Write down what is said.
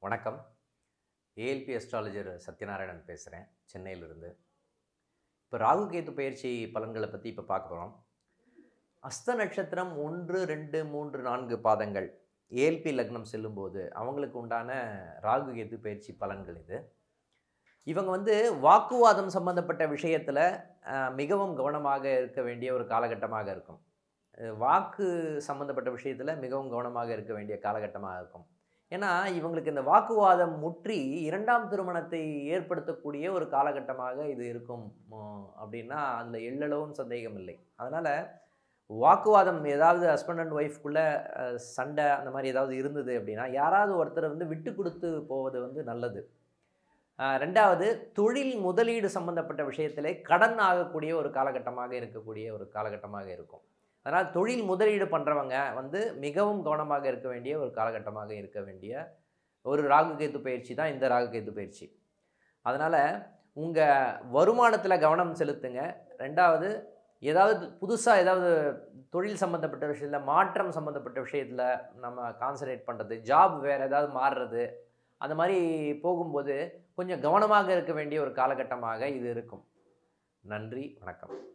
வணக்கம் ALP astrologer Sathyanarayanan பேசுகிறேன் சென்னையிலிருந்து இப்போ ராகு கேது பயிற்சி பலன்களை பற்றி இப்போ பார்க்க போகிறோம் அஸ்த நட்சத்திரம் ஒன்று ரெண்டு மூன்று நான்கு பாதங்கள் ஏஎல்பி லக்னம் செல்லும்போது அவங்களுக்கு உண்டான ராகு கேது பயிற்சி பலன்கள் இது இவங்க வந்து வாக்குவாதம் சம்பந்தப்பட்ட விஷயத்தில் மிகவும் கவனமாக இருக்க வேண்டிய ஒரு காலகட்டமாக இருக்கும் அஹ் வாக்கு சம்பந்தப்பட்ட விஷயத்தில் மிகவும் கவனமாக இருக்க வேண்டிய காலகட்டமாக இருக்கும் ஏன்னா இவங்களுக்கு இந்த வாக்குவாதம் முற்றி இரண்டாம் திருமணத்தை ஏற்படுத்தக்கூடிய ஒரு காலகட்டமாக இது இருக்கும் உம், அப்படின்னா அதில் எள்ளளவும் சந்தேகம் இல்லை அதனால் வாக்குவாதம் ஏதாவது ஹஸ்பண்ட் அண்ட் ஒய்ஃப்குள்ளே சண்டை அந்த மாதிரி ஏதாவது இருந்தது அப்படின்னா யாராவது ஒருத்தர் வந்து விட்டு கொடுத்து போவது வந்து நல்லது ஆஹ் ரெண்டாவது தொழில் முதலீடு சம்பந்தப்பட்ட விஷயத்திலே கடன் ஆகக்கூடிய ஒரு காலகட்டமாக இருக்கக்கூடிய ஒரு காலகட்டமாக இருக்கும் அதனால் தொழில் முதலீடு பண்ணுறவங்க வந்து மிகவும் கவனமாக இருக்க வேண்டிய ஒரு காலகட்டமாக இருக்க வேண்டிய ஒரு ராகு கேத்து பயிற்சி தான் இந்த ராகு கேத்து பயிற்சி அதனால் உங்கள் வருமானத்தில் கவனம் செலுத்துங்க ரெண்டாவது ஏதாவது புதுசாக ஏதாவது தொழில் சம்மந்தப்பட்ட விஷயத்தில் மாற்றம் சம்மந்தப்பட்ட விஷயத்தில் நம்ம கான்சன்ட்ரேட் பண்ணுறது ஜாப் வேறு ஏதாவது மாறுறது அந்த மாதிரி போகும்போது கொஞ்சம் கவனமாக இருக்க வேண்டிய ஒரு காலகட்டமாக இது இருக்கும் நன்றி வணக்கம்